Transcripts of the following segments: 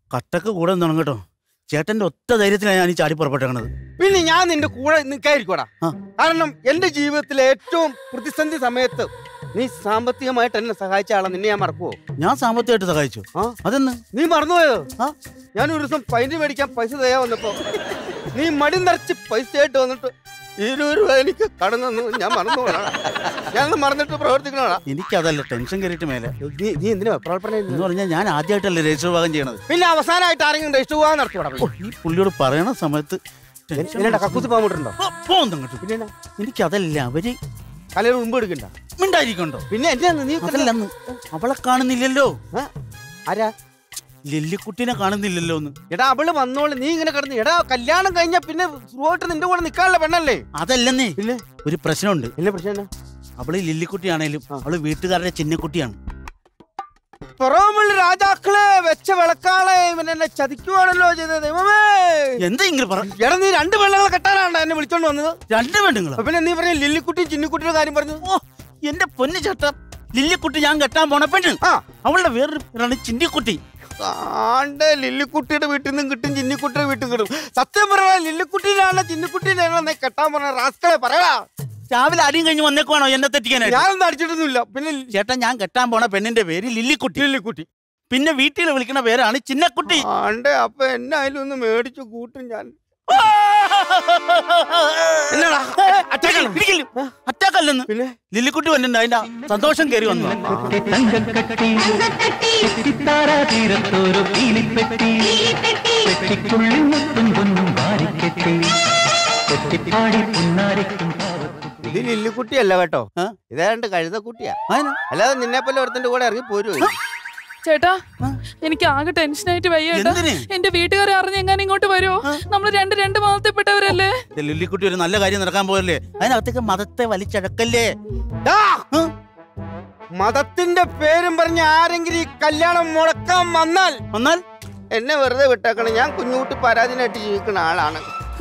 കട്ടക്ക് കൂടെ നിന്നണം കേട്ടോ ചേട്ടന്റെ ഒറ്റ ധൈര്യത്തിലാണ് ഞാൻ ഈ ചാടി പുറപ്പെട്ടേക്കണത് പിന്നെ ഞാൻ നിന്റെ കൂടെ നിൽക്കായിരിക്കോടാ ആ. കാരണം എന്റെ ജീവിതത്തിലെ ഏറ്റവും പ്രതിസന്ധി സമയത്ത് നീ സാമ്പത്തികമായിട്ട് എന്നെ സഹായിച്ച ആളെ നിന്നെ ഞാൻ മറക്കുവോ ഞാൻ സാമ്പത്തികമായിട്ട് സഹായിച്ചു ആ അതെന്ന് നീ മറന്നുപോയോ ആ ഞാൻ ഒരു ദിവസം പൈന്റ് മേടിക്കാൻ പൈസ തയ്യാ വന്നപ്പോ നീ മടി നിറച്ച് പൈസ ആയിട്ട് വന്നിട്ട് ഇരുപത് രൂപ എനിക്ക് കടന്നു ഞാൻ മറന്നു പോകണ ഞാൻ മറന്നിട്ട് പ്രവർത്തിക്കണോടാ എനിക്കതല്ല ടെൻഷൻ കയറിയിട്ട് മേലെ നീ നീ എന്തിനാ പ്രവർത്തനം എന്ന് പറഞ്ഞാൽ ഞാൻ ആദ്യമായിട്ടല്ലേ രജിസ്റ്റർ വിഭാഗം ചെയ്യണത് പിന്നെ അവസാനമായിട്ട് ആരെങ്കിലും രജിസ്റ്റർ പോകാൻ നടത്തിയോടാ ഓ, ഈ പുള്ളിയോട് പറയണ സമയത്ത് ടെൻഷൻ എന്നെ കക്കൂസ് പോകാൻ വിട്ടുണ്ടോ ഓ, പോന്ന് അങ്ങോട്ട് പിന്നെ എനിക്കതല്ല അവര് കലയിൽ ഉമ്പ് എടുക്കണ്ട മിണ്ടായിരിക്കണ്ടോ പിന്നെ എന്റെ നീ അതല്ലെന്ന് അവളെ കാണുന്നില്ലല്ലോ ആ? ആരാ ലില്ലിക്കുട്ടിനെ കാണുന്നില്ലല്ലോ ഒന്ന് എടാ അവള് വന്നോളെ നീ ഇങ്ങനെ കിടന്ന് എടാ കല്യാണം കഴിഞ്ഞാ പിന്നെ സുഖമായിട്ട് നിന്റെ കൂടെ നിക്കാനുള്ള പെണ്ണല്ലേ അതല്ലെന്നേ പിന്നെ ഒരു പ്രശ്നമുണ്ട് ഇല്ല പ്രശ്നം എന്നാ? അവള് ലില്ലിക്കുട്ടിയാണേലും അവള് വീട്ടുകാരുടെ ചിന്നക്കുട്ടിയാണ് പുറമുള്ള രാജാക്കളെ വെച്ച വിളക്കാളെ ഇവൻ എന്നെ ചതിക്കുവാണല്ലോ ചെയ്തത് ദൈവമേ എന്താ ഇങ്ങനെ പറ എടാ നീ രണ്ട് പെണ്ണുങ്ങളെ കെട്ടാനാണ് എന്നെ വിളിച്ചോണ്ട് വന്നത് രണ്ട് പെണ്ണുങ്ങളോ അപ്പൊ പിന്നെ നീ പറഞ്ഞ ലില്ലിക്കുട്ടിയും ചിന്നിക്കുട്ടിയുടെ കാര്യം പറഞ്ഞു ഓ എന്റെ പൊന്നു ചേട്ട ലില്ലിക്കുട്ടി ഞാൻ കെട്ടാൻ പോണ പെണ്ണ് ആ അവളുടെ വേറൊരു പേരാണ് ചിന്നിക്കുട്ടി ആണ്ട് ലില്ലിക്കുട്ടിയുടെ വീട്ടിൽ നിന്നും കിട്ടും ചിന്നിക്കുട്ടിയുടെ വീട്ടിൽ കിട്ടും സത്യം പറയാ ലില്ലിക്കുട്ടീനാണ് ചിന്നിക്കുട്ടീനാണോ നീ കെട്ടാൻ പറഞ്ഞ റാസ്കളെ പറയടാ രാവിലെ അടിയും കഴിഞ്ഞ് വന്നേക്കുവാണോ എന്നെ തെറ്റിക്കാനായിട്ട് ഞാനൊന്നും അടിച്ചിട്ടൊന്നുമില്ല പിന്നെ ചേട്ടാ ഞാൻ കെട്ടാൻ പോണ പെണ്ണിന്റെ പേര് ലില്ലിക്കുട്ടി ലില്ലിക്കുട്ടി പിന്നെ വീട്ടിൽ വിളിക്കുന്ന പേരാണ് ചിന്നക്കുട്ടി ആണ്ട് അപ്പൊ എന്നെ അതിലൊന്ന് മേടിച്ചു കൂട്ടും ഞാൻ എന്നടാ അറ്റാക്കല്ലെന്ന് പിന്നെ ലില്ലിക്കുട്ടി വന്നിട്ടുണ്ട് അതിന്റെ സന്തോഷം കയറി വന്നു തങ്കക്കട്ടി തെറ്റിത്താര തീരത്തൊരു പീലിപ്പെട്ടി പെട്ടിക്കുള്ളിൽ മുത്തും പൊന്നും വാരിക്കെട്ടി കൊട്ടിപ്പാടി പുന്നാരിക്കും പാവത്തും ഇത് ലില്ലിക്കുട്ടിയല്ല കേട്ടോ ആ? ഇതാണ്ട് കഴുതക്കുട്ടിയാ അതിനാ അല്ലാതെ നിന്നെ പോലെ ഒരുത്തിന്റെ കൂടെ ഇറങ്ങി പോരുവോ ചേട്ടാ എനിക്ക് ആകെ ടെൻഷനായിട്ട് വയ്യ ചേട്ടാ എന്തിന്? എന്റെ വീട്ടുകാരെ അറിഞ്ഞ് എങ്ങനെ ഇങ്ങോട്ട് വരുമോ നമ്മൾ രണ്ട് രണ്ട് മാസത്തിൽപ്പെട്ടവരല്ലേ ഇത് ലില്ലിക്കുട്ടി ഒരു നല്ല കാര്യം നടക്കാൻ പോയല്ലേ അതിനകത്തേക്ക് മതത്തെ വലിച്ചഴക്കല്ലേ ദാ, ആ? മതത്തിന്റെ പേരും പറഞ്ഞ് ആരെങ്കിലും ഈ കല്യാണം മുടക്കാൻ വന്നാൽ വന്നാൽ എന്നെ വെറുതെ വിട്ടേക്കണം ഞാൻ കുഞ്ഞുകുട്ടി പരാതിനായിട്ട് ജീവിക്കുന്ന ആളാണ്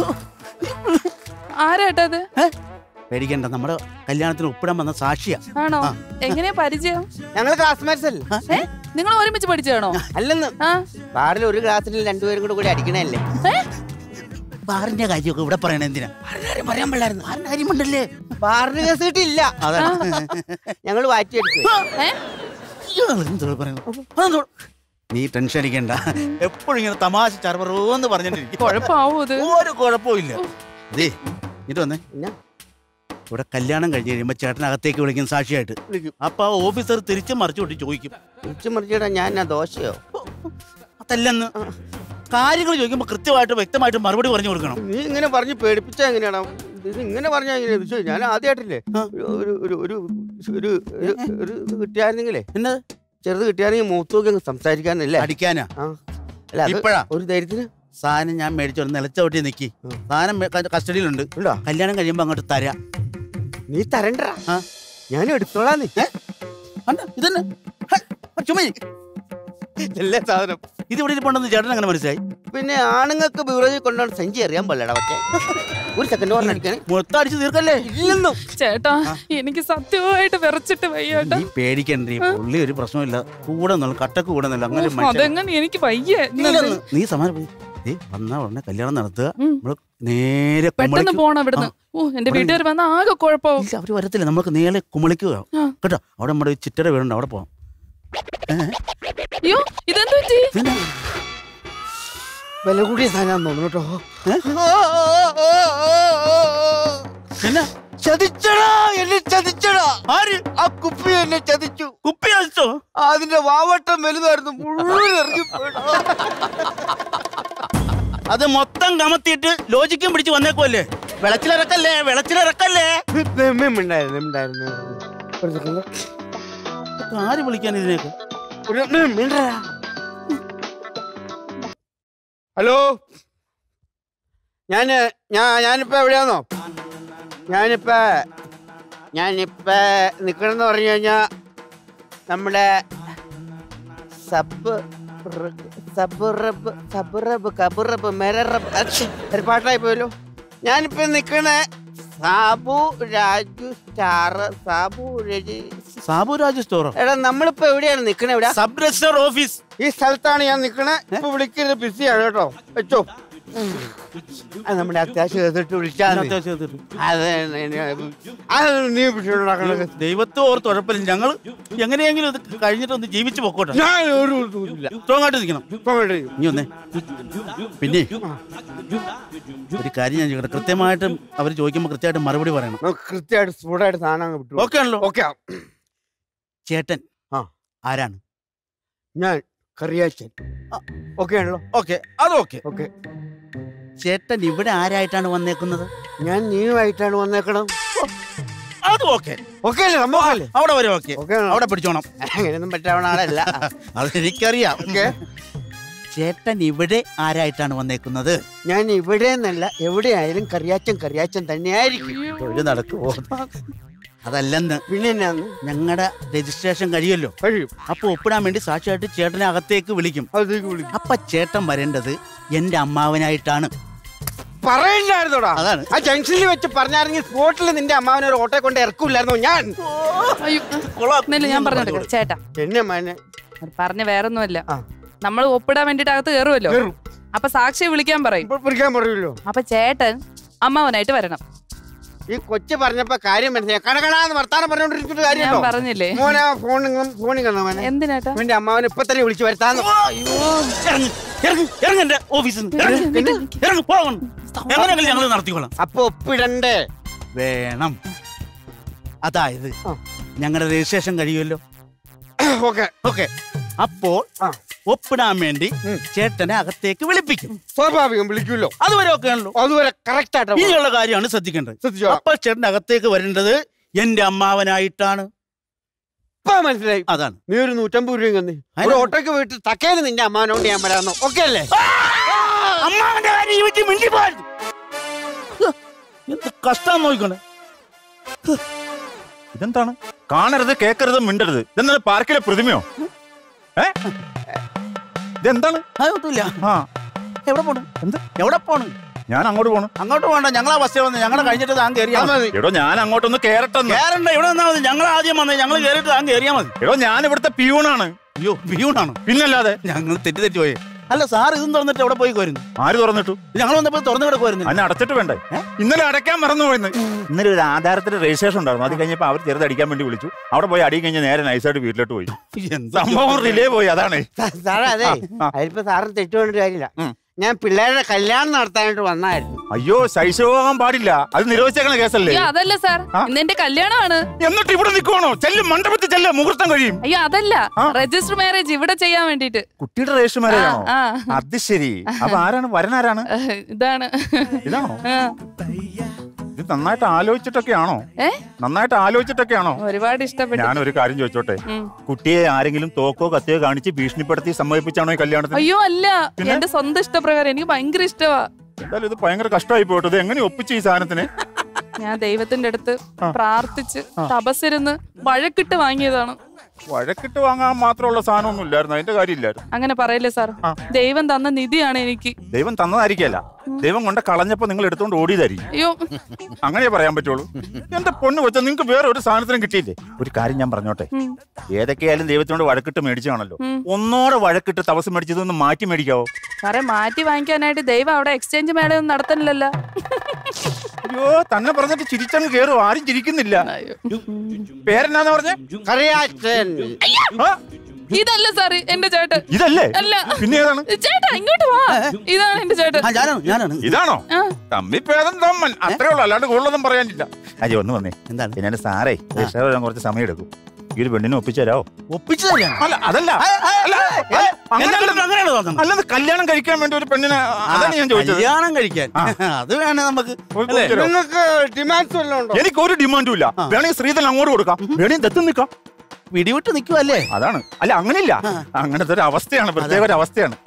ആരാട്ടാ അത് ഏ? പേടിക്കണ്ട നമ്മുടെ കല്യാണത്തിന് ഒപ്പിടാൻ വന്ന സാക്ഷിയാ ആണോ ആ. എങ്ങനെയാ പരിചയം ഞങ്ങൾ ക്ലാസ്മേറ്റ്സ് അല്ലേ ഏ നിങ്ങൾ ഒരുമിച്ച് പഠിച്ചാണോ അല്ലെന്ന് ആ ബാറിൽ ഒരു ക്ലാസ്സിൽ രണ്ടുപേരും കൂടെ കൂടി അടിക്കണല്ലേ ഏ? ബാറിന്റെ കാര്യമൊക്കെ ഇവിടെ പറയണ എന്തിനാ ആരും പറയാൻ പാടില്ലായിരുന്നു ബാറിന്റെ കാര്യമുണ്ടല്ലേ ബാറിന് കേസ് കിട്ടിയില്ല അതാണ് ഞങ്ങൾ വാറ്റി അടിച്ചു ഏ ഇയാള് എന്തുവാ പറയുന്നത്? അതെന്തോ? നീ ടെൻഷൻ അടിക്കണ്ട എപ്പോഴും ഇങ്ങനെ തമാശ ചർവറോന്ന് പറഞ്ഞോണ്ടിരിക്കും കുഴപ്പമാവോ ഇത് ഒരു കുഴപ്പമില്ല അതേ ഇത് വന്നേ പിന്നെ ഇവിടെ കല്യാണം കഴിഞ്ഞ് കഴിയുമ്പോ ചേട്ടനകത്തേക്ക് വിളിക്കും സാക്ഷിയായിട്ട് വിളിക്കും അപ്പൊ ആ ഓഫീസർ തിരിച്ചു മറിച്ചു വിട്ട് ചോദിക്കും തിരിച്ചു മറിച്ചിടാൻ ഞാൻ എന്നാ ദോശയോ അതല്ലെന്ന് കാര്യങ്ങൾ ചോദിക്കുമ്പോ കൃത്യമായിട്ട് വ്യക്തമായിട്ട് മറുപടി പറഞ്ഞു കൊടുക്കണം നീ ഇങ്ങനെ പറഞ്ഞ് പേടിപ്പിച്ചാ എങ്ങനെയാണ് ഇത് ഇങ്ങനെ പറഞ്ഞാൽ എങ്ങനെയാ ഇത് ശരി, ഞാൻ ആദ്യമായിട്ടില്ലേ ആ. ഒരു ഒരു ഒരു ഒരു ഒരു ഒരു ഇത് കിട്ടിയായിരുന്നെങ്കിലേ എന്നെ ചെറുത് കിട്ടിയാണെങ്കിൽ മൂത്ത് നോക്കി അങ്ങ് സംസാരിക്കാനല്ലേ അടിക്കാനാ ആ അല്ല അത് ഇപ്പഴാ ഒരു ധൈര്യത്തിന് സാധനം ഞാൻ മേടിച്ചോണ്ട് നിലച്ചവിട്ടി നിക്കി ഉം. സാധനം മേ- ക- കസ്റ്റഡിയിലുണ്ട് ഉണ്ടോ കല്യാണം കഴിയുമ്പോ അങ്ങോട്ട് തരാം നീ തരണ്ട ആ. ഞാൻ എടുത്തോളാം നീ കണ്ടോ? ഇതന്നെ ഹ, ചുമ്മാ ഇരി. എല്ലാ സാധനം ഇത് ഇവിടെ ഇരിപ്പുണ്ടെന്ന് ചേട്ടൻ അങ്ങനെ മനസ്സിലായി പിന്നെ ആണുങ്ങൾക്ക് ബിവറേജ് കൊണ്ടുപോകാൻ സഞ്ചി അറിയാൻ പാടില്ലടാ പക്ഷേ ഒരു സെക്കൻഡ് പറഞ്ഞ അടിക്കണേ മൊത്തം അടിച്ച് തീർക്കല്ലേ ഇല്ലെന്നും ചേട്ടാ എനിക്ക് സത്യമായിട്ട് വിറച്ചിട്ട് വയ്യേട്ടാ നീ പേടിക്കണ്ടേ പുള്ളി ഒരു പ്രശ്നമില്ല കൂടെ നില്ല കട്ടക്ക് കൂടെ നില്ല അങ്ങനെ ഒരു മനുഷ്യൻ അതെങ്ങനെ എനിക്ക് വയ്യ ഇല്ലെന്ന്. നീ സമാനം ഏ വന്നാ ഉടനെ കല്യാണം നടത്തുക ഉം. നമ്മള് നേരെ പെട്ടെന്ന് കുമളിക്ക് പോണം ഇവിടുന്ന് ഓ എന്റെ വീട്ടുകാർ വന്ന ആകെ കുഴപ്പമാവും ഇല്ല അവര് വരത്തില്ല നമുക്ക് നേരെ കുമളിക്കുക ആ. കേട്ടോ അവിടെ നമ്മുടെ ഒരു ചിറ്റര വീടുണ്ട് അവിടെ പോവാം അയ്യോ ഇതെന്ത് പറ്റി പിന്നെ വില കൂടിയ സാധനം തോന്നുന്നു കേട്ടോ പിന്നെ ചതിച്ചടാ എന്നെ ചതിച്ചടാ ആര് ആ കുപ്പി എന്നെ ചതിച്ചു കുപ്പി അടിച്ചോ അതിന്റെ വാവട്ടം വലുതായിരുന്നു മുഴുവൻ ഇറങ്ങിപ്പോയിടാ അത് മൊത്തം കമത്തിയിട്ട് ലോജിക്കും പിടിച്ച് വന്നേക്കുമല്ലേ വെളച്ചിലിറക്കല്ലേ വെളച്ചിലിറക്കല്ലേ ഉണ്ടായിരുന്നു ഉണ്ടായിരുന്നു ഒരു സെക്കൻഡ് ആര് വിളിക്കാൻ ഇതിനേക്ക് ഒരു മിണ്ടടാ. ഹലോ ഞാന് ഞാൻ ഞാനിപ്പോ എവിടെയാന്നോ ഞാനിപ്പോ ഞാനിപ്പോ നിക്കണെന്ന് പറഞ്ഞു കഴിഞ്ഞാ നമ്മുടെ സബ് സബ് റബ് സബ് റബ് കബ് റബ് മെര റബ് അച്ഛ്, ഒരു പാട്ടായി പോയല്ലോ ഞാനിപ്പോ നിക്കണേ സാബു രാജു സ്റ്റാർ സാബു രജി സാബുരാജ് സ്റ്റോറോ എടാ നമ്മളിപ്പോ എവിടെയാണ് നിക്കണേ എവിടെ സബ് രജിസ്റ്റർ ഓഫീസ് ഈ സ്ഥലത്താണ് ഞാൻ നിക്കണേ ഇപ്പൊ വിളിക്കരുത് ബിസിയാണ് കേട്ടോ വെച്ചോ അത് നമ്മുടെ അത്യാവശ്യം എതിർത്ത് വിളിച്ചാൽ മതി. അത് അത് നീ വിഷയമുണ്ടാക്കണത് ദൈവത്തെ ഓർത്ത് ഉഴപ്പില്ല ഞങ്ങൾ എങ്ങനെയെങ്കിലും ഇത് കഴിഞ്ഞിട്ട് ഒന്ന് ജീവിച്ചു പൊക്കോട്ടെ ഞാൻ ഒരു ഇതുമില്ല. സ്ട്രോങ് ആയിട്ട് നിൽക്കണം ഇപ്പൊ വേണ്ട. ഇനി ഒന്നേ പിന്നെ ഒരു കാര്യം ഞാൻ ചോദിക്കട്ടെ കൃത്യമായിട്ടും അവർ ചോദിക്കുമ്പോൾ കൃത്യമായിട്ട് മറുപടി പറയണം നമുക്ക് കൃത്യമായിട്ട് സ്ഫുടായിട്ട് സാധനം അങ്ങ് വിട്ടു ഓക്കെ ആണല്ലോ ഓക്കെ ചേട്ടൻ ആ. ആരാണ് ഞാൻ കറിയാച്ചൻ ഓക്കെ ആണല്ലോ ഓക്കെ അത് ഓക്കെ ഓക്കെ ചേട്ടൻ ഇവിടെ ആരായിട്ടാണ് വന്നേക്കുന്നത് ഞാൻ നീയുമായിട്ടാണ് വന്നേക്കണം അത് ഓക്കെ ഓക്കെ അല്ലേ സംഭവം അല്ലേ അവിടെ വരെ ഓക്കെ ഓക്കെ അവിടെ പിടിച്ചോണം അങ്ങനെയൊന്നും പറ്റാവുന്ന ആളല്ല അതെനിക്കറിയാം ഓക്കെ ചേട്ടൻ ഇവിടെ ആരായിട്ടാണ് വന്നേക്കുന്നത് ഞാൻ ഇവിടെ നിന്നല്ല എവിടെയായാലും കറിയാച്ചൻ കറിയാച്ചൻ തന്നെയായിരിക്കും തൊഴിൽ നടക്കുമോ അതല്ലെന്ന് പിന്നെ എന്നാന്ന് ഞങ്ങളുടെ രജിസ്ട്രേഷൻ കഴിയുമല്ലോ കഴിയും അപ്പൊ ഒപ്പിടാൻ വേണ്ടി സാക്ഷിയായിട്ട് ചേട്ടനെ അകത്തേക്ക് വിളിക്കും അതേക്ക് വിളിക്കും അപ്പൊ ചേട്ടൻ വരേണ്ടത് എന്റെ അമ്മാവനായിട്ടാണ് പറയില്ലായിരുന്നോടാ അതാണ്. ആ ജംഗ്ഷനിൽ വെച്ച് പറഞ്ഞാണെങ്കിൽ സ്പോട്ടിൽ നിന്റെ അമ്മാവനെ ഒരു ഓട്ടോ കൊണ്ട് ഇറക്കൂലായിരുന്നോ ഞാൻ അയ്യോ ഇന്നലെ ഞാൻ പറഞ്ഞെടുക്കാം ചേട്ടാ എന്നെ മാനെ അത് പറഞ്ഞ വേറൊന്നുമല്ല ആ. നമ്മൾ ഒപ്പിടാൻ വേണ്ടിട്ട് അകത്ത് കയറുമല്ലോ കേറും. അപ്പൊ സാക്ഷിയെ വിളിക്കാൻ പറയും ഇപ്പൊ പിടിക്കാൻ പറയൂല്ലോ അപ്പൊ ചേട്ടൻ അമ്മാവനായിട്ട് വരണം ഈ കൊച്ചു പറഞ്ഞപ്പോ കാര്യം മനസ്സിലായി കടകടാന്ന് വർത്താനം പറഞ്ഞോണ്ടിരിച്ചിട്ട് ഞാൻ കാര്യമുണ്ടോ പറഞ്ഞില്ലേ മോനെ ഫോണിൽ ഫോണിൽ കണ്ടോ മോനെ എന്തിനാട്ടാ എന്റെ അമ്മാവനെ ഇപ്പൊ തന്നെ വിളിച്ചു വരുത്താന്ന് ഇറങ്ങ് ഇറങ്ങ് ഇറങ്ങ് എന്റെ ഓഫീസിൽ നിന്ന് ഇറങ്ങ് ഇറങ്ങ് പോകണം എങ്ങനെയെങ്കിലും ഞങ്ങൾ നടത്തിക്കോളാം അപ്പൊ ഒപ്പിടണ്ടേ വേണം അതായത് ആ. ഞങ്ങളുടെ രജിസ്ട്രേഷൻ കഴിയുമല്ലോ ഓക്കെ ഓക്കെ അപ്പോൾ ആ. ഒപ്പിടാൻ വേണ്ടി ഉം. ചേട്ടനെ അകത്തേക്ക് വിളിപ്പിക്കും സ്വാഭാവികം വിളിക്കൂല്ലോ അതുവരെ ഒക്കെ ആണല്ലോ അതുവരെ കറക്റ്റ് ആയിട്ട് ഇനിയുള്ള കാര്യമാണ് ശ്രദ്ധിക്കേണ്ടത് ശ്രദ്ധിച്ചോളാം അപ്പോൾ ചേട്ടൻ അകത്തേക്ക് വരേണ്ടത് എന്റെ അമ്മാവനായിട്ടാണ് ഇപ്പൊ മനസ്സിലായി അതാണ് നീ ഒരു നൂറ്റമ്പത് രൂപയും തന്നെ ഒരു അതിനാ- ഓട്ടോക്ക് വീട്ടിൽ തക്കേന്ന് നിന്റെ അമ്മാവനോണ്ട് ഞാൻ വരാന്നോ ഓക്കെ അല്ലേ അമ്മാവന്റെ കാര്യം ഈ വീട്ടിൽ മിണ്ടി പോയത് എന്ത് കഷ്ടം നോക്കണേ ഇതെന്താണ് കാണരുത് കേക്കരുത് മിണ്ടരുത് ഇതെന്താണ് പാർക്കിലെ പ്രതിമയോ ഏ ഇതെന്താണ് അതൊന്നുമില്ല ആ എവിടെ പോണു എന്ത്? എവിടെ പോണു ഞാൻ അങ്ങോട്ട് പോണു അങ്ങോട്ട് പോകണ്ട ഞങ്ങളാ ബസ്സിൽ വന്ന് ഞങ്ങളെ കഴിഞ്ഞിട്ട് താൻ കയറിയാ മതി എടോ ഞാൻ അങ്ങോട്ടൊന്ന് കേറട്ടെന്ന് കേറണ്ട ഇവിടെ വന്നാ മതി ഞങ്ങൾ ആദ്യം വന്നേ ഞങ്ങൾ കയറിയിട്ട് താൻ കയറിയാ മതി എടോ ഞാൻ ഇവിടുത്തെ പിയൂണാണ് അയ്യോ ബിയൂണാണ് പിന്നല്ലാതെ ഞങ്ങൾ തെറ്റി തെറ്റി പോയി അല്ല സാർ ഇതും തുറന്നിട്ട് എവിടെ പോയി കോരുന്നു ആര് തുറന്നിട്ടു ഞങ്ങൾ വന്നപ്പോൾ തുറന്നു കിടക്കുമായിരുന്നു അതിനെ അടച്ചിട്ട് വേണ്ടേ ഇന്നലെ അടയ്ക്കാൻ മറന്നു പോയിന്ന് ഇന്നലെ ഒരു ആധാരത്തിന്റെ രജിസ്ട്രേഷൻ ഉണ്ടായിരുന്നു അത് കഴിഞ്ഞപ്പോ അവർ ചെറുതടിക്കാൻ വേണ്ടി വിളിച്ചു അവിടെ പോയി അടി കഴിഞ്ഞ് നേരെ നൈസായിട്ട് വീട്ടിലോട്ട് പോയി എന്താ സംഭവം റിലേ പോയി അതാണ് സാറേ അതെ ആ. അതിപ്പോ സാറിന് തെറ്റുകൊണ്ട് കാര്യമില്ല ഉം. ഞാൻ പിള്ളേരുടെ കല്യാണം നടത്താനായിട്ട് വന്നായിരുന്നു അയ്യോ ശൈശവമാകാൻ പാടില്ല അത് നിരോധിച്ചേക്കണ കേസല്ലേ അയ്യോ അതല്ല സാർ ആ? ഇന്ന് എന്റെ കല്യാണമാണ് എന്നിട്ട് ഇവിടെ നിൽക്കുവാണോ ചെല്ലും മണ്ഡപത്തിൽ ചെല്ല മുഹൂർത്തം കഴിയും അയ്യോ അതല്ല ആ? രജിസ്റ്റർ മാരേജ് ഇവിടെ ചെയ്യാൻ വേണ്ടിട്ട് കുട്ടിയുടെ രജിസ്റ്റർ മാരേജ് ആണോ ആ. അത് ശരി അപ്പൊ ആരാണ് വരനാരാണ് ഏഹ്, ഇതാണ് ഇതാണോ ആ. ഇത് നന്നായിട്ട് ആലോചിച്ചിട്ടൊക്കെയാണോ ഏ നന്നായിട്ട് ആലോചിച്ചിട്ടൊക്കെയാണോ ഒരുപാട് ഇഷ്ടപ്പെട്ടു ഞാനൊരു കാര്യം ചോദിച്ചോട്ടെ ഉം. കുട്ടിയെ ആരെങ്കിലും തോക്കോ കത്തിയോ കാണിച്ച് ഭീഷണിപ്പെടുത്തി സമ്മതിപ്പിച്ചാണോ ഈ കല്യാണത്തിന് അയ്യോ അല്ല പിന്നെ? എന്റെ സ്വന്തം ഇഷ്ടപ്രകാരം എനിക്ക് ഭയങ്കര ഇഷ്ടമാ എന്തായാലും ഇത് ഭയങ്കര കഷ്ടമായി പോയിട്ട് ഇത് എങ്ങനെ ഒപ്പിച്ചു ഈ സാധനത്തിന് ഞാൻ ദൈവത്തിന്റെ അടുത്ത് ആ. പ്രാർത്ഥിച്ച് തപസ്സിരുന്ന് വഴക്കിട്ട് വാങ്ങിയതാണ് വഴക്കിട്ട് വാങ്ങാൻ മാത്രമുള്ള സാധനമൊന്നും ഇല്ലായിരുന്നു അതിന്റെ കാര്യമില്ലായിരുന്നു അങ്ങനെ പറയല്ലേ സാർ ആ. ദൈവം തന്ന നിധിയാണ് എനിക്ക് ദൈവം തന്നതായിരിക്കല്ല ദൈവം കൊണ്ട് കളഞ്ഞപ്പോ നിങ്ങൾ എടുത്തുകൊണ്ട് ഓടിയതായിരിക്കും അയ്യോ അങ്ങനെ പറയാൻ പറ്റുള്ളൂ എന്റെ പൊണ്ണ് വെച്ചാൽ നിങ്ങൾക്ക് വേറെ ഒരു സാധനത്തിനും കിട്ടിയില്ലേ ഒരു കാര്യം ഞാൻ പറഞ്ഞോട്ടെ ഉം. ഏതൊക്കെയായാലും ദൈവത്തിനോട് വഴക്കിട്ട് മേടിച്ചാണല്ലോ ഉം. ഒന്നോടെ വഴക്കിട്ട് തപസ് മേടിച്ചതൊന്ന് മാറ്റി മേടിക്കാവോ സാറേ മാറ്റി വാങ്ങിക്കാനായിട്ട് ദൈവം അവിടെ എക്സ്ചേഞ്ച് മേളയൊന്നും നടത്തണില്ലല്ലോ അയ്യോ തന്നെ പറഞ്ഞിട്ട് ചിരിച്ചങ്ങ് കേറും ആരും ചിരിക്കുന്നില്ല അയ്യോ. പേരെന്നാന്ന് പറഞ്ഞേ കറിയാച്ചൻ ആ, ഇതല്ല സാറ് എന്റെ ചേട്ടൻ ഇതല്ലേ അല്ല പിന്നെ ഏതാണ് ചേട്ടാ ഇങ്ങോട്ട് വാ ഇതാണ് എന്റെ ചേട്ടൻ ആ ഞാനാണ് ഞാനാണ് ഇതാണോ ആ. തമ്മി പേദം തമ്മൻ അത്രേ ഉള്ളൂ അല്ലാണ്ട് കൂടുതലൊന്നും പറയാനില്ല അജി ഒന്ന് വന്നേ എന്താണ് ഞാൻ സാറേ രജിസ്റ്റർ വരാൻ കുറച്ച് സമയം എടുക്കും ഈ ഒരു പെണ്ണിനെ ഒപ്പിച്ചു തരാവോ ഒപ്പിച്ചു തരാം അല്ല അതല്ല അല്ല, അങ്ങനെ എന്നാലും അങ്ങനെയാണ് തോന്നുന്നത് അല്ലത് കല്യാണം കഴിക്കാൻ വേണ്ടി ഒരു പെണ്ണിനെ അതാണ് ഞാൻ ചോദിച്ചത് കല്യാണം കഴിക്കാൻ ആ. അത് വേണേ നമുക്ക് ഒരു അല്ലേ? തരോ? നിങ്ങൾക്ക് ഡിമാൻഡ്സ് വല്ലതും ഉണ്ടോ എനിക്ക് ഒരു ഡിമാൻഡും ഇല്ല വേണമെങ്കിൽ ശ്രീധരൻ അങ്ങോട്ട് കൊടുക്കാം വേണമെങ്കിൽ ദത്തും നിൽക്കാം പിടിവിട്ട് നിൽക്കുവല്ലേ അതാണ് അല്ല അങ്ങനെയില്ല അങ്ങനത്തെ ഒരു അവസ്ഥയാണ് പ്രത്യേക ഒരു അവസ്ഥയാണ്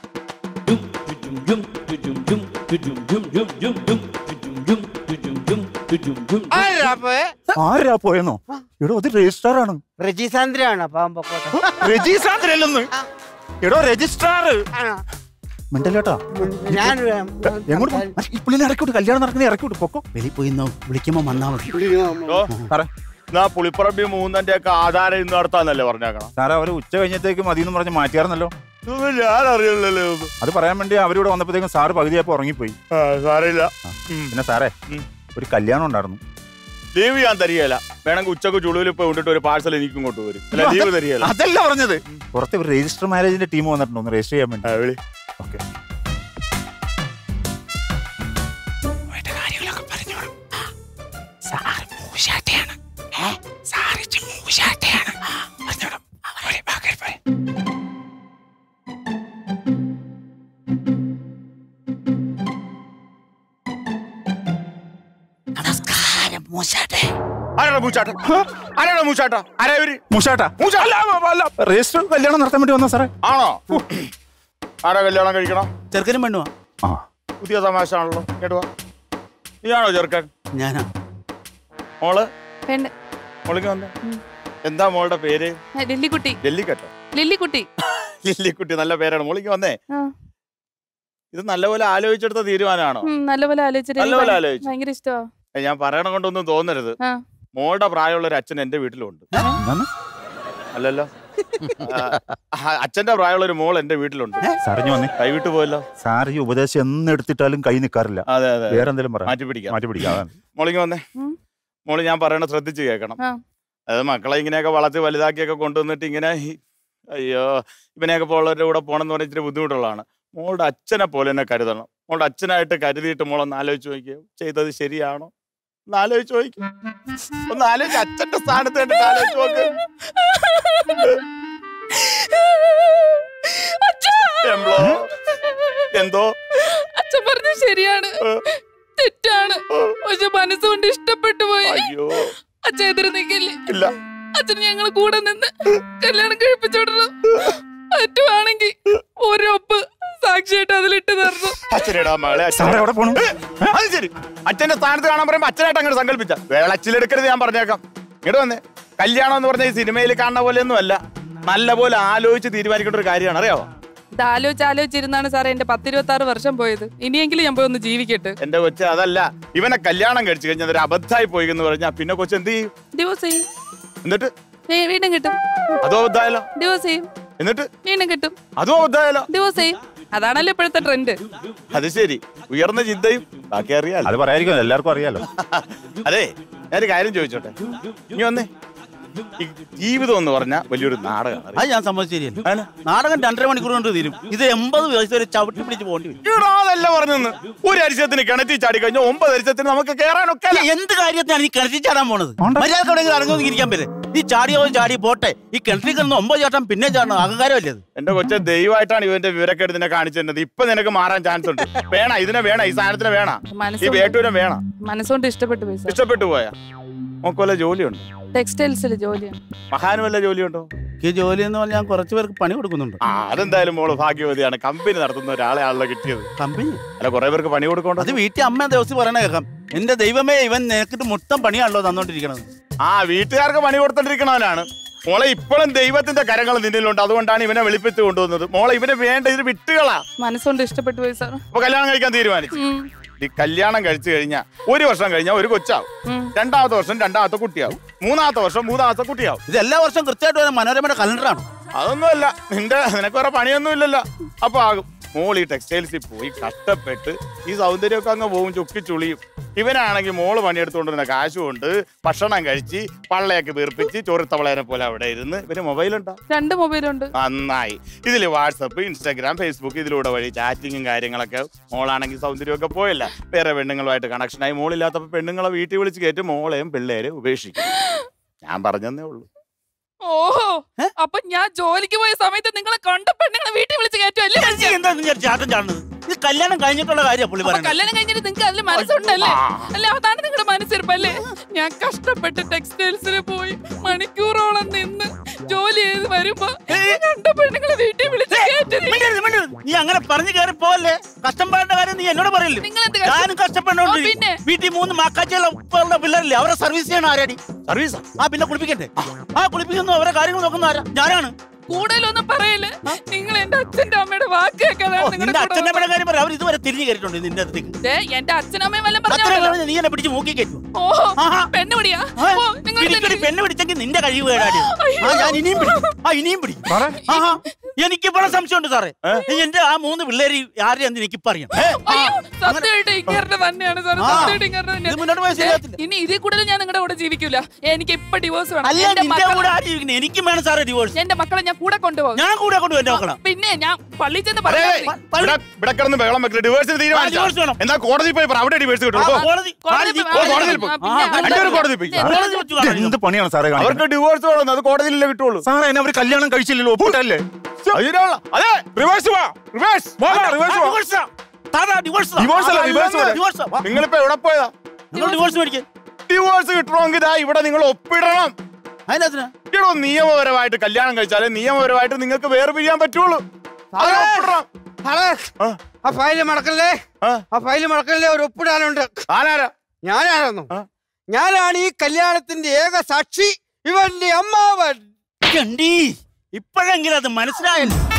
ആരാ പോയെ? ആരാ പോയെന്നോ എടോ അത് രജിസ്ട്രാർ ആണ് റജിസാന്ദ്രയാണ് പാവം പൊക്കോട്ടെ രജിസ്ട്രാറില്ലെന്ന് എടോ രജിസ്ട്രാർ ആണോ? മിണ്ടല്ലേട്ടാ ഞാൻ എങ്ങോട്ട് പോ- ഈ പുള്ളിനെ ഇറക്കി വിട്ട് കല്യാണം നടക്കുന്ന ഇറക്കി വിട്ട് പൊക്കോ വെളി പോയി നോ- വിളിക്കുമ്പോ വന്നാ മതി പറ എന്നാ പുളിപ്പറമ്പി മൂന്നന്റെ ഒക്കെ ആധാരം ഇന്ന് നടത്താന്നല്ലേ പറഞ്ഞേക്കണം സാറേ അവർ ഉച്ച കഴിഞ്ഞത്തേക്ക് മതി എന്ന് പറഞ്ഞ് മാറ്റിയായിരുന്നല്ലോ ഇതൊന്നും ഞാൻ അറിയില്ലല്ലോ ഇത്. അത് പറയാൻ വേണ്ടി അവരിവിടെ വന്നപ്പോഴത്തേക്കും സാറ് പകുതിയപ്പോൾ ഉറങ്ങിപ്പോയി ആ, സാരമില്ല പിന്നെ സാറേ ഉം. ഒരു കല്യാണം ഉണ്ടായിരുന്നു ലീവ് ഞാൻ തരികയില്ല വേണമെങ്കിൽ ഉച്ചക്ക് ചുളുവിൽ പോയി കൊണ്ടിട്ട് ഒരു പാഴ്സൽ എനിക്ക് ഇങ്ങോട്ട് വരും അല്ല ലീവ് തരികയില്ല അതല്ല പറഞ്ഞത് പുറത്ത് ഒരു രജിസ്റ്റർ മാരേജിന്റെ ടീം വന്നിട്ടുണ്ട് ഒന്ന് രജിസ്റ്റർ ചെയ്യാൻ വേണ്ടി ആ, വിളി ഓക്കെ ആരാടാ മൂച്ചാട്ടം ആരാടാ മൂച്ചാട്ട ആരാ ഇവര് മുഷാട്ടാ മൂച്ചാട്ട അല്ല രജിസ്റ്റർ കല്യാണം നടത്താൻ വേണ്ടി വന്ന സാറേ ആണോ ആരാ കല്യാണം കഴിക്കണം ചെറുക്കനും പെണ്ണുവാ ആ പുതിയ തമാശ ആണല്ലോ കേട്ടുവാ നീയാണോ ചെറുക്കൻ ഞാനാ മോള് പെണ്ണ് മോളിക്ക് വന്നേ ഉം. എന്താ മോളുടെ പേര് ആ, ലില്ലിക്കുട്ടി ജല്ലിക്കട്ടോ ലില്ലിക്കുട്ടി ലില്ലിക്കുട്ടി നല്ല പേരാണ് മോളിക്ക് വന്നേ ആ, ഇത് നല്ലപോലെ ആലോചിച്ചെടുത്ത തീരുമാനമാണോ ഉം, നല്ലപോലെ ആലോചിച്ചിട്ട് എനിക്ക് നല്ലപോലെ ഭയ- ആലോചിച്ചു ഭയങ്കര ഇഷ്ടമാ ഏ, ഞാൻ പറയണ കൊണ്ടൊന്നും തോന്നരുത് ആ. മോളുടെ പ്രായമുള്ള ഒരു അച്ഛൻ എന്റെ വീട്ടിലുണ്ട് എന്താണ് അല്ലല്ലോ ആ, ആ, അച്ഛന്റെ പ്രായമുള്ള ഒരു മോൾ എന്റെ വീട്ടിലുണ്ട് സാറിഞ്ഞു വന്നേ കൈവിട്ട് പോയല്ലോ സാർ ഈ ഉപദേശം എന്നെടുത്തിട്ടാലും കൈ നിൽക്കാറില്ല അതെ അതെ വേറെ എന്തെങ്കിലും പറയാം മാറ്റി പിടിക്കാം മാറ്റി പിടിക്കാം അതാണ്. മോളിക്ക് വന്നേ ഉം. മോള് ഞാൻ പറയണ ശ്രദ്ധിച്ച് കേൾക്കണം ആ. അത് മക്കളെ ഇങ്ങനെയൊക്കെ വളർത്തി വലുതാക്കിയൊക്കെ കൊണ്ടുവന്നിട്ട് ഇങ്ങനെ ഈ- അയ്യോ ഇവനെയൊക്കെ പോലുള്ളവരുടെ കൂടെ പോകണം എന്ന് പറഞ്ഞാൽ ഇച്ചിരി ബുദ്ധിമുട്ടുള്ളതാണ് മോളുടെ അച്ഛനെ പോലെ തന്നെ കരുതണം മോളുടെ അച്ഛനായിട്ട് കരുതിയിട്ട് മോളൊന്ന് ആലോചിച്ച് നോക്കിയോ ചെയ്തത് ശരിയാണോ ഒന്ന് ആലോചിച്ച് നോക്കി ഒന്ന് ആലോചിച്ച് അച്ഛന്റെ സ്ഥാനത്ത് കണ്ടിട്ട് ആലോചിച്ച് നോക്ക് അച്ഛാ! എംബ്ലോ എന്തോ അച്ഛൻ പറഞ്ഞത് ശരിയാണ് തെറ്റാണ് പക്ഷെ മനസ്സുകൊണ്ട് ഇഷ്ടപ്പെട്ടു പോയി അയ്യോ അച്ഛൻ എതിര് നിൽക്കില്ലേ ഇല്ല അച്ഛൻ ഞങ്ങൾ കൂടെ നിന്ന് കല്യാണം കഴിപ്പിച്ചോടണം പറ്റുവാണെങ്കിൽ ഒരൊപ്പ് സാക്ഷിയായിട്ട് അതിലിട്ട് തരണം അച്ഛനെടാ മകളെ സാറേ അച്ഛനെ എവിടെ പോണു അത് ശരി അച്ഛന്റെ സ്ഥാനത്ത് കാണാൻ പറയുമ്പോ അച്ഛനായിട്ട് അങ്ങനെ സങ്കല്പിച്ച വേളച്ചിലെടുക്കരുത് ഞാൻ പറഞ്ഞേക്കാം ഇങ്ങോട്ട് വന്നേ കല്യാണം എന്ന് പറഞ്ഞ ഈ സിനിമയിൽ കാണുന്ന പോലെ ഒന്നും അല്ല നല്ല പോലെ ആലോചിച്ച് തീരുമാനിക്കേണ്ട ഒരു കാര്യമാണ് അറിയാവോ ഇത് ആലോചിച്ച് ആലോചിച്ചിരുന്നാണ് സാറേ എന്റെ പത്തിരുപത്തി ആറ് വർഷം പോയത് ഇനിയെങ്കിലും ഞാൻ പോയി ഒന്ന് ജീവിക്കട്ടെ എന്റെ കൊച്ച് അതല്ല ഇവനെ കല്യാണം കഴിച്ചു കഴിഞ്ഞാൽ ഒരു അബദ്ധമായി പോയി എന്ന് പറഞ്ഞാൽ പിന്നെ കൊച്ചു എന്ത് ചെയ്യും ഡിവോഴ്സ് ചെയ്യും എന്നിട്ട് വീ- വീണ്ടും കിട്ടും അതോ അബദ്ധമായാലോ ഡിവോഴ്സ് ചെയ്യും എന്നിട്ട് വീണ്ടും കിട്ടും അതോ അബദ്ധമായാലോ ഡിവോഴ്സ് ചെയ്യും അതാണല്ലോ ഇപ്പോഴത്തെ ട്രെൻഡ് അത് ശരി ഉയർന്ന ചിന്തയും ബാക്കി അറിയാലോ അത് പറയാതിരിക്കും എല്ലാവർക്കും അറിയാലോ അതെ ഞാനൊരു കാര്യം ചോദിച്ചോട്ടെ ഇനി വന്നേ ഈ ജീവിതം എന്ന് പറഞ്ഞാൽ വലിയൊരു നാടകമാണ് അത് ഞാൻ സമ്മതിച്ചിരിക്കുന്നു നാടകം രണ്ടര മണിക്കൂർ കൊണ്ട് തീരും ഇത് എൺപത് വയസ്സ് വരെ ചവിട്ടി പിടിച്ച് പോകേണ്ടി വരും ഈടാ, അതല്ല പറഞ്ഞെന്ന് ഒരു അരിശത്തിന് കിണറ്റി ചാടി കഴിഞ്ഞാൽ ഒമ്പത് അരിശത്തിന് നമുക്ക് കയറാനൊക്കെ അല്ല, എന്ത് കാര്യത്തിനാണ് ഈ കിണറ്റിൽ ചാടാൻ പോണത് മര്യാദ എവിടെയെങ്കിലും അടങ്ങി ഇരിക്കാൻ പറ്റേ ഈ ചാടിയോ ചാടി പോട്ടെ ഈ കിണറ്റിൽ കിടന്ന് ഒമ്പത് ചാട്ടം പിന്നെ ചാടണം അഹങ്കാരമല്ലേ അത് എന്റെ കൊച്ചെ ദൈവമായിട്ടാണ് ഇവന്റെ വിവരക്കേട് നിന്നെ കാണിച്ചു തന്നത് ഇപ്പൊ നിനക്ക് മാറാൻ ചാൻസ് ഉണ്ട് വേണ ഇതിനെ വേണ ഈ സാധനത്തിന് വേണ ഈ മനസ്സുകൊണ്ട് വേട്ടൂരെ വേണ മനസ്സുകൊണ്ട് ഇഷ്ടപ്പെട്ടു പോയി സാർ ഇഷ്ടപ്പെട്ടു പോയാ നോക്കുവല്ല ജോലിയുണ്ട് ടെക്സ്റ്റൈൽസിൽ ജോലിയാണ് മഹാന് വല്ല ജോലിയുണ്ടോ ഈ ജോലി എന്ന് പറഞ്ഞാൽ ഞാൻ കുറച്ച് പേർക്ക് പണി കൊടുക്കുന്നുണ്ട് ആ അതെന്തായാലും മോള് ഭാഗ്യവതിയാണ് കമ്പനി നടത്തുന്ന ഒരാളെ ആണല്ലോ കിട്ടിയത് കമ്പനി അല്ല കുറെ പേർക്ക് പണി കൊടുക്കണ്ടോ അത് വീട്ടിൽ അമ്മ ദിവസം പറയണ കേൾക്കാം എന്റെ ദൈവമേ ഇവൻ നിനക്കിട്ട് മൊത്തം പണിയാണല്ലോ തന്നോണ്ടിരിക്കണത് ആ വീട്ടുകാർക്ക് പണി കൊടുത്തോണ്ടിരിക്കണവനാണ് മോളെ ഇപ്പോഴും ദൈവത്തിന്റെ കരങ്ങൾ നിന്നിലുണ്ട് അതുകൊണ്ടാണ് ഇവനെ വിളിപ്പിച്ച് കൊണ്ടുവന്നത് മോളെ ഇവന് വേണ്ട ഇത് വിട്ടുകളാ മനസ്സുകൊണ്ട് ഇഷ്ടപ്പെട്ടു പോയി സാർ അപ്പൊ കല്യാണം കഴിക്കാൻ തീരുമാനിച്ചു ഉം, ഈ കല്യാണം കഴിച്ചു കഴിഞ്ഞാൽ ഒരു വർഷം കഴിഞ്ഞാൽ ഒരു കൊച്ചാവും ഉം. രണ്ടാമത്തെ വർഷം രണ്ടാമത്തെ കുട്ടിയാവും മൂന്നാമത്തെ വർഷം മൂന്നാമത്തെ കുട്ടിയാവും ഇത് എല്ലാ വർഷവും കൃത്യമായിട്ട് വരെ മനോരമയുടെ കലണ്ടറാണ് അതൊന്നുമല്ല നിന്റെ നിനക്ക് വേറെ പണിയൊന്നും ഇല്ലല്ലോ അപ്പൊ ആകും മോൾ ഈ ടെക്സ്റ്റൈൽസിൽ പോയി കഷ്ടപ്പെട്ട് ഈ സൗന്ദര്യമൊക്കെ അങ്ങ് പോവും ചുക്കി ചുളിയും ഇവനാണെങ്കിൽ മോള് പണിയെടുത്തുകൊണ്ടിരുന്ന കാശുകൊണ്ട് ഭക്ഷണം കഴിച്ച് പള്ളയൊക്കെ വീർപ്പിച്ച് ചോറിത്തവളേനെ പോലെ അവിടെ ഇരുന്ന് ഇവന് മൊബൈലുണ്ടോ രണ്ട് മൊബൈലുണ്ട് നന്നായി ഇതിൽ വാട്സപ്പ് ഇൻസ്റ്റാഗ്രാം ഫേസ്ബുക്ക് ഇതിലൂടെ വഴി ചാറ്റിങ്ങും കാര്യങ്ങളൊക്കെ മോളാണെങ്കിൽ സൗന്ദര്യമൊക്കെ പോയല്ല വേറെ പെണ്ണുങ്ങളുമായിട്ട് കണക്ഷനായി മോളില്ലാത്തപ്പോ പെണ്ണുങ്ങളെ വീട്ടിൽ വിളിച്ച് കയറ്റി മോളെയും പിള്ളേരെ ഉപേക്ഷിക്കും ഞാൻ പറഞ്ഞതേ ഉള്ളൂ ഓഹോ അപ്പൊ ഞാൻ ജോലിക്ക് പോയ സമയത്ത് നിങ്ങളെ കണ്ട പെണ്ണുങ്ങളെ വീട്ടിൽ വിളിച്ച് കയറ്റുമല്ലേ നീ എന്താ നിങ്ങൾ ചാട്ടം ചാടുന്നത് ഇത് കല്യാണം കഴിഞ്ഞിട്ടുള്ള കാര്യം പുള്ളി അപ്പൊ പറയുന്നത് കല്യാണം കഴിഞ്ഞിട്ട് നിങ്ങൾക്ക് അതിൽ മനസ്സുണ്ടല്ലേ ആ. അല്ല അതാണ് നിങ്ങളുടെ മനസ്സിരിപ്പല്ലേ ഞാൻ കഷ്ടപ്പെട്ട് ടെക്സ്റ്റൈൽസിൽ പോയി മണിക്കൂറോളം നിന്ന് ജോലി ചെയ്ത് വരുമ്പോ എന്നെ കണ്ട പെണ്ണുങ്ങളെ വീട്ടിൽ വിളിച്ച് കയറ്റി മിണ്ടരുത്, മിണ്ടരുത്. നീ അങ്ങനെ പറഞ്ഞു കയറി പോവല്ലേ കഷ്ടപ്പെടേണ്ട കാര്യം നീ എന്നോട് പറയില്ലേ നിങ്ങളെന്ത് കഷ്ടം? ഞാനും കഷ്ടപ്പെടോണ്ട് ആ, പിന്നെ? വീട്ടിൽ മൂന്ന് മാക്കാച്ചുള്ള പിള്ളേരില്ലേ അവരെ സർവീസ് ചെയ്യണം ആരാടി സർവീസാ ആ പിന്നെ കുളിപ്പിക്കണ്ടേ ആ കുളിപ്പിക്കുന്നു അവരെ കാര്യങ്ങൾ നോക്കുന്ന ആരാ ഞാനാണ് കൂടുതലൊന്നും പറയല്ലേ നിങ്ങൾ എന്റെ അച്ഛന്റെ അമ്മയുടെ വാക്ക് കേൾക്കാതാണ് നിന്റെ നിങ്ങളുടെ അച്ഛന്റെ കൂടെ അമ്മയുടെ കാര്യം പറ അവർ ഇതുവരെ തിരിഞ്ഞു കയറിയിട്ടുണ്ട് നിന്റെ അടുത്തേക്ക് ദേ, എന്റെ അച്ഛനമ്മയും വല്ലതും അത്ര പറഞ്ഞാ പറഞ്ഞ് നീ എന്നെ പിടിച്ച് മൂക്കി കയറ്റും ഓ ആഹാ. പെണ്ണ് പിടിയാ ഓ നിങ്ങൾ എനിക്കൊരു പെണ്ണ് പിടിച്ചെങ്കിൽ നിന്റെ കഴിവ് കേടാടി ആ ഞാൻ ഇനിയും പിടിക്കും ആ ഇനിയും പിടിക്കും സാറേ ആഹാ. എനിക്ക് ഇപ്പോൾ സംശയമുണ്ട് സാറേ എന്റെ ആ മൂന്ന് പിള്ളേര് ആരെയാന്ന് എനിക്ക് പറയാം അയ്യോ സത്യമായിട്ട് ഇങ്ങനെ തന്നെയാണ് സാർ ആ. സത്യമായിട്ട് ഇങ്ങനെ ഇത് തന്നെയാണ് മുന്നോട്ട് പോയാൽ ശരിയാകത്തില്ല. ഇനി ഇതിൽ കൂടുതൽ ഞാൻ നിങ്ങളുടെ കൂടെ ജീവിക്കൂല എനിക്ക് ഇപ്പൊ ഡിവോഴ്സ് വേണം അല്ല എന്റെ നിന്റെ മക്കളെ- കൂടെ ആര് ജീവിക്കുന്നത് എനിക്കും വേണം സാറേ ഡിവോഴ്സ് എന്റെ മക്കളെ ഞാൻ കൂടെ കൊണ്ടുപോകും ഞാൻ കൂടെ കൊണ്ടു എന്റെ മക്കളെ പിന്നെ ഞാൻ പള്ളിയിൽ ചെന്ന് അതെ, പറയാം ഇവിടെ ഇവിടെ കിടന്ന് ബഹളം വെക്കില്ല ഡിവേഴ്സിന് ആ, divorce തീരുമാനിച്ചു വേണം. എന്നാ കോടതി പോയി പറ അവിടെ ഡിവേഴ്സ് കിട്ടും പോ. കോടതി കോടതി കോടതി- പോയി- കോടതിയിൽ പോയി. ആ, പിന്നെ ആ, രണ്ടുപേരും കോടതി പോയി കോടതി വെച്ച് കാണാം. എന്ത് പണിയാണ് സാറേ കാണിക്കുന്നത്? അവർക്ക് ഡിവോഴ്സ് വേണം അത് കോടതിയിലല്ലേ കിട്ടുള്ളൂ സാറേ എന്നെ അവര് കല്യാണം കഴിച്ചില്ലല്ലോ ഒപ്പിട്ടല്ലേ അതിനുള്ള അതെ റിവേഴ്സ് വാ റിവേഴ്സ് റിവേഴ്സ് വാ divorce ആ. താതാ, divorce ആ. Divorce അല്ല, ആ, reverse ഇല്ലെന്ന്. വരെ. divorce ആ. വാ. നിങ്ങളിപ്പോ എവിടെ പോയതാ നിങ്ങൾ ഡിവോഴ്സ് മേടിക്കാൻ ഡിവോഴ്സ് കിട്ടണമെങ്കിൽ ഇതാ ഇവിടെ നിങ്ങൾ ഒപ്പിടണം അതിനകത്തിനാ ഇടോ നിയമപരമായിട്ട് കല്യാണം കഴിച്ചാലേ നിയമപരമായിട്ട് നിങ്ങൾക്ക് വേറെ പിരിയാൻ പറ്റുള്ളൂ അത് ഒപ്പിടണം ഹലോ ആ, ആ ഫയല് മടക്കല്ലേ ആ, ആ ഫയല് മടക്കല്ലേ ഒരു ഒപ്പിടാനുണ്ട് ആരാരാ ഞാനാണെന്നു ആ. ഞാനാണ് ഈ കല്യാണത്തിന്റെ ഏക സാക്ഷി ഇവന്റെ അമ്മാവൻ കണ്ടി ഇപ്പോഴെങ്കിലും അത് മനസ്സിലായല്ലോ